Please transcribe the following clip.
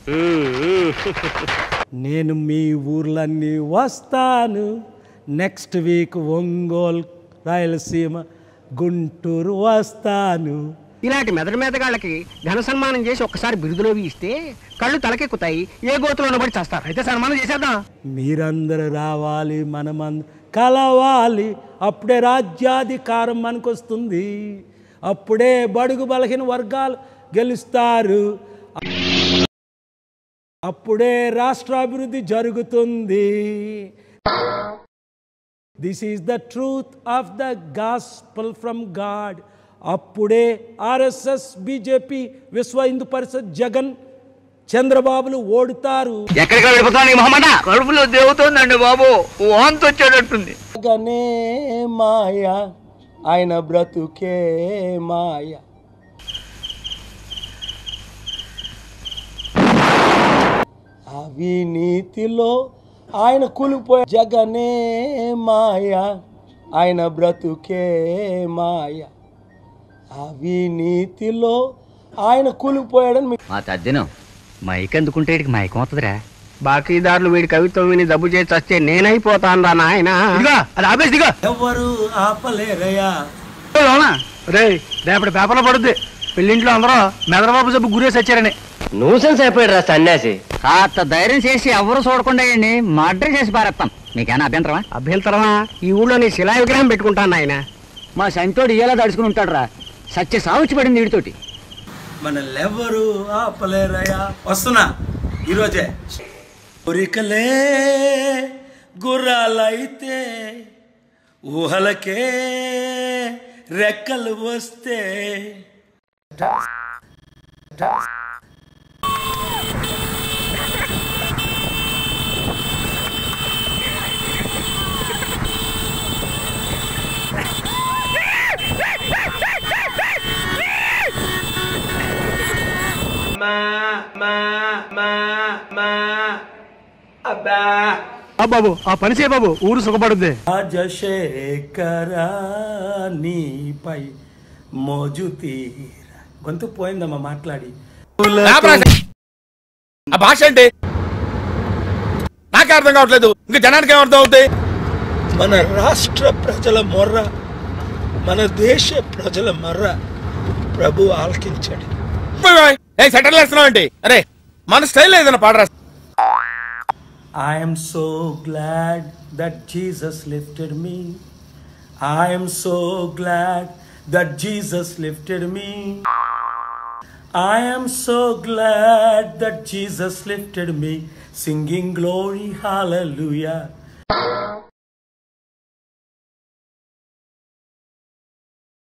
నేను మీ ఊర్లన్నీ వస్తాను నెక్స్ట్ వీక్ ఒంగోల్ రాయలసీమ గుంటూరు వస్తాను ఇలాంటి మెదడు మెదగాళ్ళకి ఘన సన్మానం చేసి ఒక్కసారి బిరుదులోవి ఇస్తే కళ్ళు తలకెక్కుతాయి ఏ గోతులో పడి చేస్తారు అయితే సన్మానం చేసేద్దాం మీరందరూ రావాలి మనమంద కలవాలి అప్పుడే రాజ్యాధికారం మనకొస్తుంది అప్పుడే బడుగు బలహీన వర్గాలు గెలుస్తారు అప్పుడే రాష్ట్రాభివృద్ధి జరుగుతుంది this is the truth of the gospel from God అప్పుడే ఆర్ఎస్ఎస్ బీజేపీ విశ్వ హిందూ పరిషత్ జగన్ చంద్రబాబులు ఓడుతారు ఎక్కడికి వెళ్ళిపోతాను మొహమ్మద కడుపులో దేవుతోందండి బాబు వాంతి వచ్చేటట్టుంది గనే మాయ ఆయన బ్రతుకే మాయ అవినీతిలో ఆయన కూలిపోయే జగనే మాయ ఆయన బ్రతుకే మాయ అవినీతిలో ఆయన కూలిపోయాడని మీకు మా తద్దినం మైక్ అందుకుంటే ఇడికి మైకం వస్తుందిరా బాకీదారులు వీడి కవిత్వం విని డబ్బు చేసి వస్తే నేనైపోతాను రా నాయన అది ఆపేసి దిగో ఎవరు ఆపలేరయ్యా రే రేపటి పేపర్లో పడుద్ది పెళ్ళింట్లో అందరూ మెదరబాబు సబ్బు గురేసి వచ్చారని నూసెన్స్ అయిపోయాడు రా సన్యాసి కాస్త ధైర్యం చేసి ఎవరు చూడకుండా అండి మర్డర్ చేసి పారేస్తాం మీకేనా అభ్యంతరమా అభ్యంతరమా ఈ ఊళ్ళో నీ శిలా విగ్రహం పెట్టుకుంటాను నాయన మా సంతోడు ఇలా దడుచుకుని ఉంటాడు రా సత్య సావుచి పడింది వీడితోటి మనల్ెవరు ఆపలేరయ్యా వస్తున్నా ఈరోజే కోరికలే గుర్రాలైతే ఊహలకే రెక్కలు వస్తే బాబు ఆ పని చేయ బాబు ఊరు సుఖపడుద్ది రాజశేఖర నీపై మోజు తీర గొంతు పోయిందమ్మా మాట్లాడి ఆ భాష ఏంటి నాకే అర్థం కావట్లేదు ఇంకా జనానికి ఏం అర్థం అవుతాయి మన రాష్ట్ర ప్రజల మొర్ర మన దేశ ప్రజల మొర్ర ప్రభు ఆలకించాడు ఏ సెటర్లు వేస్తున్నావు ఏంటి అరే మన స్టైల్ ఏదైనా పాడరా I am so glad that Jesus lifted me. I am so glad that Jesus lifted me. I am so glad that Jesus lifted me, singing glory, hallelujah.